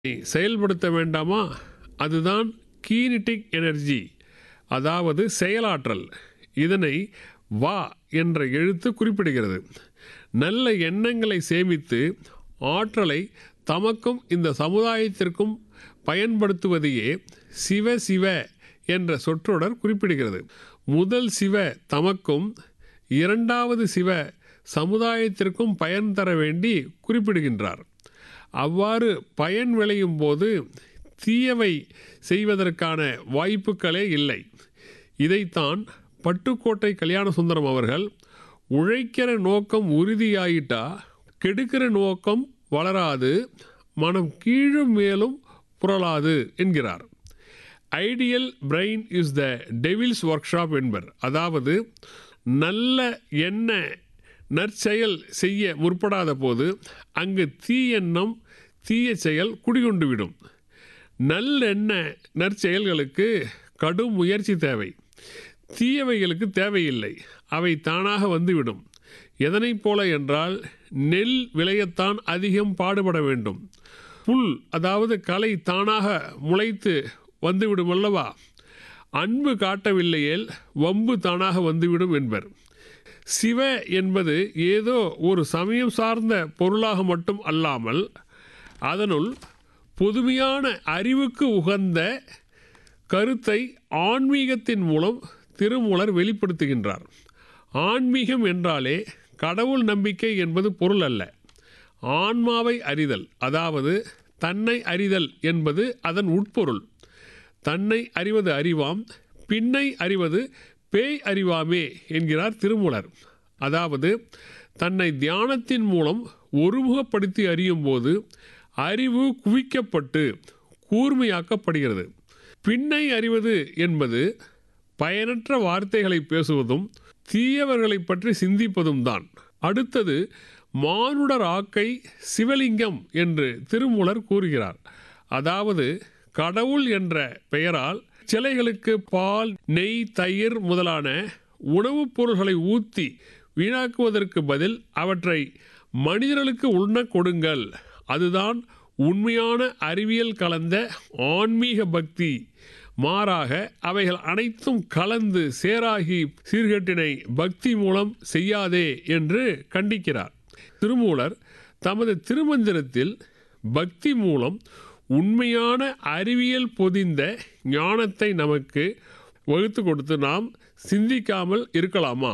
செயல்படுத்த வேண்டாமா அதுதான் கீனிட்டிக் எனர்ஜி அதாவது செயலாற்றல் இதனை வா என்ற எழுத்து குறிப்பிடுகிறது நல்ல எண்ணங்களை சேமித்து ஆற்றலை தமக்கும் இந்த சமுதாயத்திற்கும் பயன்படுத்துவதையே சிவ சிவ என்ற சொற்றொடர் குறிப்பிடுகிறது முதல் சிவ தமக்கும் இரண்டாவது சிவ சமுதாயத்திற்கும் பயன் தர வேண்டி குறிப்பிடுகின்றார் அவ்வாறு பயன் விளையும் போது தீயவை செய்வதற்கான வாய்ப்புகளே இல்லை இதைத்தான் பட்டுக்கோட்டை கல்யாண சுந்தரம் அவர்கள் உழைக்கிற நோக்கம் உறுதியாயிட்டா கெடுக்கிற நோக்கம் வளராது மனம் கீழும் மேலும் புரளாது என்கிறார் idle brain is the devil's workshop என்பர் அதாவது நல்ல எண்ண நற்செயல் செய்ய முற்படாத போது அங்கு தீயெண்ணம் தீய செயல் குடிகொண்டுவிடும் நல்லெண்ண நற்செயல்களுக்கு கடும் முயற்சி தேவை தீயவைகளுக்கு தேவையில்லை அவை தானாக வந்துவிடும் எதனைப் போல என்றால் நெல் விளையத்தான் அதிகம் பாடுபட வேண்டும் புல் அதாவது களை தானாக முளைத்து வந்துவிடும் அல்லவா அன்பு காட்டவில்லையேல் வம்பு தானாக வந்துவிடும் என்பர் சிவ என்பது ஏதோ ஒரு சமயம் சார்ந்த பொருளாக மட்டும் அல்லாமல் அதனுள் புதுமையான அறிவுக்கு உகந்த கருத்தை ஆன்மீகத்தின் மூலம் திருமூலர் வெளிப்படுத்துகின்றார் ஆன்மீகம் என்றாலே கடவுள் நம்பிக்கை என்பது பொருள் அல்ல ஆன்மாவை அறிதல் அதாவது தன்னை அறிதல் என்பது அதன் உட்பொருள் தன்னை அறிவது அறிவாம் பின்னை அறிவது பேய் அறிவாமே என்கிறார் திருமூலர் அதாவது தன்னை தியானத்தின் மூலம் ஒருமுகப்படுத்தி அறியும் போது அறிவு குவிக்கப்பட்டு கூர்மையாக்கப்படுகிறது பின்னை அறிவது என்பது பயனற்ற வார்த்தைகளை பேசுவதும் தீயவர்களை பற்றி சிந்திப்பதும் தான் அடுத்தது மானுடர் ஆக்கை சிவலிங்கம் என்று திருமூலர் கூறுகிறார் அதாவது கடவுள் என்ற பெயரால் சிலைகளுக்கு பால் நெய் தயிர் முதலான உணவுப் பொருள்களை ஊற்றி வீணாக்குவதற்கு பதில் அவற்றை மனிதர்களுக்கு உண்ணக் கொடுங்கள் அதுதான் உண்மையான அறிவியல் கலந்த ஆன்மீக பக்தி மாறாக அவைகள் அனைத்தும் கலந்து சேராகி சீர்கேட்டினை பக்தி மூலம் செய்யாதே என்று கண்டிக்கிறார் திருமூலர் தமது திருமந்திரத்தில் பக்தி மூலம் உண்மையான அறிவியல் பொதிந்த ஞானத்தை நமக்கு வகுத்து கொடுத்து நாம் சிந்திக்காமல் இருக்கலாமா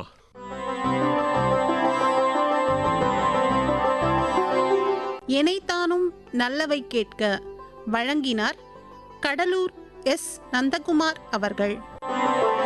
எனைத்தானும் நல்லவை கேட்க வழங்கினார் கடலூர் எஸ் நந்தகுமார் அவர்கள்